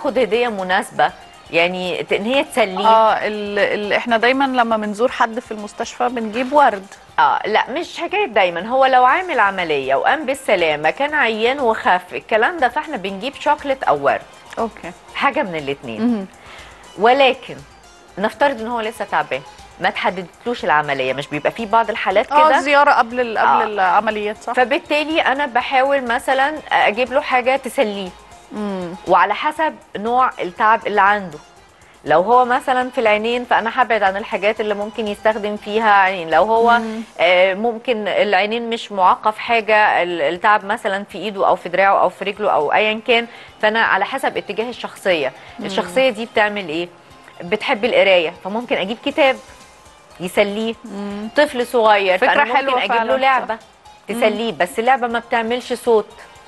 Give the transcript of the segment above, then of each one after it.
تاخد هديه مناسبه يعني ت- ان هي تسليه اه ال ال احنا دايما لما بنزور حد في المستشفى بنجيب ورد اه لا مش حكايه دايما هو لو عامل عمليه وقام بالسلامه كان عيان وخف الكلام ده فاحنا بنجيب شوكليت او ورد اوكي حاجه من الاثنين مهم. ولكن نفترض ان هو لسه تعبان ما تحددتلوش العمليه مش بيبقى في بعض الحالات اه كده زياره قبل ال قبل آه. العمليات صح فبالتالي انا بحاول مثلا اجيب له حاجه تسليه مم. وعلى حسب نوع التعب اللي عنده لو هو مثلا في العينين فانا هبعد عن الحاجات اللي ممكن يستخدم فيها عينين لو هو آه، ممكن العينين مش معاقه في حاجه ال- التعب مثلا في ايده او في دراعه او في رجله او ايا كان فانا على حسب اتجاه الشخصيه الشخصيه دي بتعمل ايه بتحب القرايه فممكن اجيب كتاب يسليه طفل صغير فكرة فأنا ممكن حلوة اجيب له فعلاً، لعبه تسليه بس اللعبه ما بتعملش صوت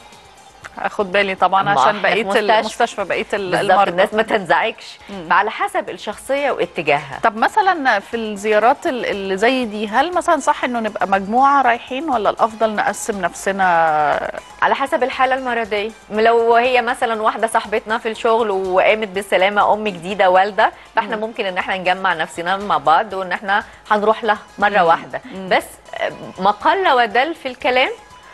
اخد بالي طبعا ما عشان إحنا في بقيه مستشفى. المستشفى بقيه ال- بالظبط المرضى الناس ما تنزعجش فعلى حسب الشخصيه واتجاهها طب مثلا في الزيارات ال- اللي زي دي هل مثلا صح انه نبقى مجموعه رايحين ولا الافضل نقسم نفسنا على حسب الحاله المرضيه لو هي مثلا واحده صاحبتنا في الشغل وقامت بالسلامه ام جديده والده فاحنا ممكن ان احنا نجمع نفسنا مع بعض وان احنا هنروح لها مره واحده بس ما قل ودل في الكلام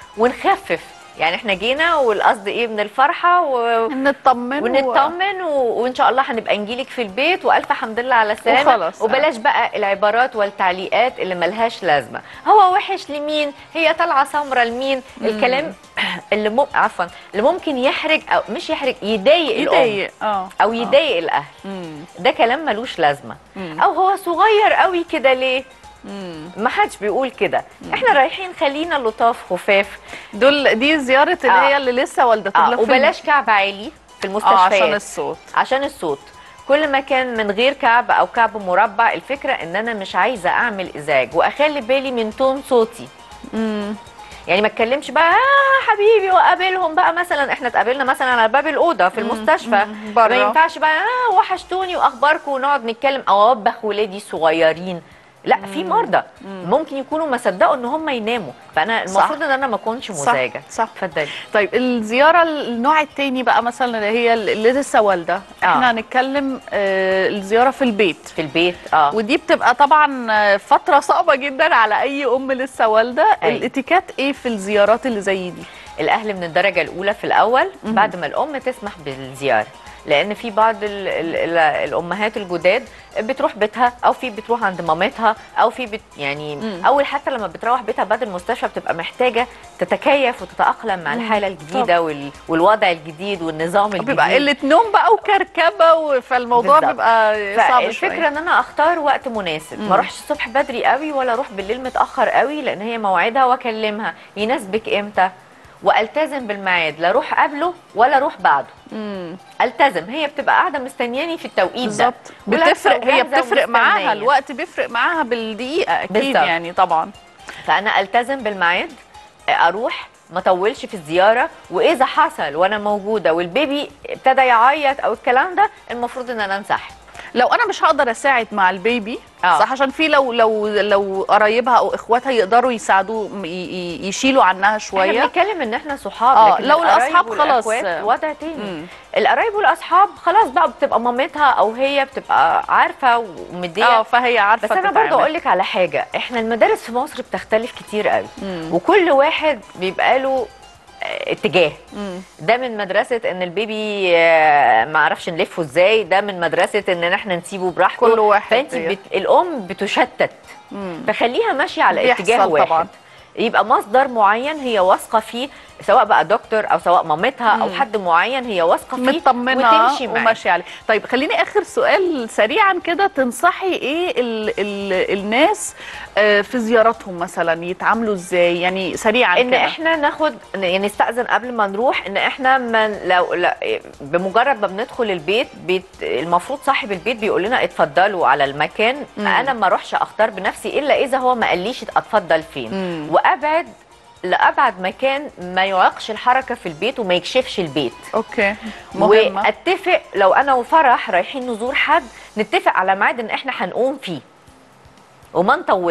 ونخفف يعني احنا جينا والقصد ايه من الفرحه و... نطمن و- ونطمن و... وان شاء الله هنبقى نجيلك في البيت والف حمد لله على السلامه وخلاص. وبلاش بقى العبارات والتعليقات اللي ملهاش لازمه هو وحش لمين هي طالعه سمره لمين الكلام اللي مم... عفوا اللي ممكن يحرج او مش يحرج يضايق الام يضايق اه او يضايق الاهل مم. ده كلام ملوش لازمه مم. او هو صغير قوي كده ليه مم. ما حدش بيقول كده احنا رايحين خلينا لطاف خفاف دول دي زياره اللي آه. هي اللي لسه والده آه طفلة في وبلاش كعب عالي في اه المستشفيات عشان الصوت عشان الصوت كل ما كان من غير كعب او كعب مربع الفكره ان انا مش عايزه اعمل ازعاج واخلي بالي من تون صوتي مم. يعني ما اتكلمش بقى اه حبيبي وقابلهم بقى مثلا احنا اتقابلنا مثلا على باب الاوضه في المستشفى مم. برا. ما ينفعش بقى اه وحشتوني واخباركم ونقعد نتكلم او اوبخ ولادي الصغيرين لا في مرضى ممكن يكونوا ما صدقوا ان هم يناموا فانا صح. المفروض ان انا ما اكونش صح، مزعجه صح. اتفضلي طيب الزياره النوع التاني بقى مثلا اللي هي اللي لسه والده آه. احنا هنتكلم آه الزياره في البيت في البيت اه ودي بتبقى طبعا آه، فتره صعبه جدا على اي ام لسه والده أيوة. الاتيكات ايه في الزيارات اللي زي دي الاهل من الدرجه الاولى في الاول بعد ما الام تسمح بالزياره لان في بعض ال ال ال الامهات الجداد بتروح بيتها او في بتروح عند مامتها او في بت يعني مم. اول حتى لما بتروح بيتها بعد المستشفى بتبقى محتاجه تتكيف وتتاقلم مع الحاله الجديده وال والوضع الجديد والنظام الجديد بيبقى قله نوم بقى وكركبه و- فالموضوع بالظبط. بيبقى صعب فالفكره شويه ان انا اختار وقت مناسب مم. ما اروحش الصبح بدري قوي ولا اروح بالليل متاخر قوي لان هي موعدها واكلمها يناسبك امتى والتزم بالميعاد لا اروح قبله ولا اروح بعده مم. التزم هي بتبقى قاعده مستنياني في التوقيت ده بالظبط ولابسة بتفرق هي وجاهزة بتفرق معاها ومستنية. الوقت بيفرق معاها بالدقيقه اكيد بالظبط. يعني طبعا فانا التزم بالميعاد اروح ما اطولش في الزياره واذا حصل وانا موجوده والبيبي ابتدى يعيط او الكلام ده المفروض ان انا انسحب لو انا مش هقدر اساعد مع البيبي آه. صح عشان في لو لو لو قرايبها او اخواتها يقدروا يساعدوه م- ي- ي- يشيلوا عنها احنا شويه بنتكلم ان احنا صحاب آه، لكن لو القرايب الأصحاب خلاص. والأخوات وضع تاني مم. القرايب والاصحاب خلاص بقى بتبقى مامتها او هي بتبقى عارفه ومديه اه فهي عارفه بس انا تتعامل. برضو اقول لك على حاجه احنا المدارس في مصر بتختلف كتير قوي مم. وكل واحد بيبقى له آه، اتجاه مم. ده من مدرسه ان البيبي آه، ما اعرفش نلفه ازاي ده من مدرسه ان احنا نسيبه براحته كل واحد فانت زي- بت... الام بتشتت مم. فخليها ماشيه على بيحصل اتجاه واحد طبعاً. يبقى مصدر معين هي واثقه فيه سواء بقى دكتور او سواء مامتها او مم. حد معين هي واثقه فيه مطمنه وتمشي معاه وماشيه عليه طيب خليني اخر سؤال سريعا كده تنصحي ايه ال ال الناس آه، في زياراتهم مثلا يتعاملوا ازاي يعني سريعا ان كده احنا ناخد يعني نستاذن قبل ما نروح ان احنا من لو لا بمجرد ما بندخل البيت بيت المفروض صاحب البيت بيقول لنا اتفضلوا على المكان مم. انا ما اروحش اختار بنفسي الا اذا هو ما قاليش اتفضل فين مم. وابعد لابعد مكان ما يعيقش الحركه في البيت وما يكشفش البيت اوكي مهمه واتفق لو انا وفرح رايحين نزور حد نتفق على ميعاد ان احنا هنقوم فيه وما نطولش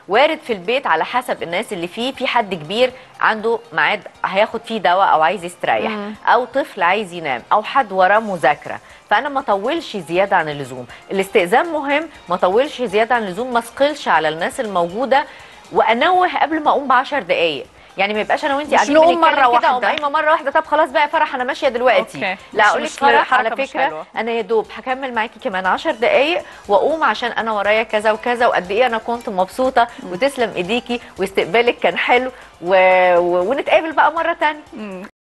وارد في البيت على حسب الناس اللي فيه في حد كبير عنده ميعاد هياخد فيه دواء او عايز يستريح مم. او طفل عايز ينام او حد وراه مذاكره فانا ما اطولش زياده عن اللزوم الاستئذان مهم ما اطولش زياده عن اللزوم ما اثقلش على الناس الموجوده وانوه قبل ما اقوم ب 10 دقائق يعني ما يبقاش انا وانت مش قاعدين نقوم بنتكلم مرة كده اقوم واحدة. قايمه مره واحده طب خلاص بقى يا فرح انا ماشيه دلوقتي أوكي. لا مش- اقول لك مش فرح على حركة مش فكره حلوة. انا يا دوب هكمل معاكي كمان 10 دقائق واقوم عشان انا ورايا كذا وكذا وقد ايه انا كنت مبسوطه وتسلم ايديكي واستقبالك كان حلو و... و... ونتقابل بقى مره تانية مم.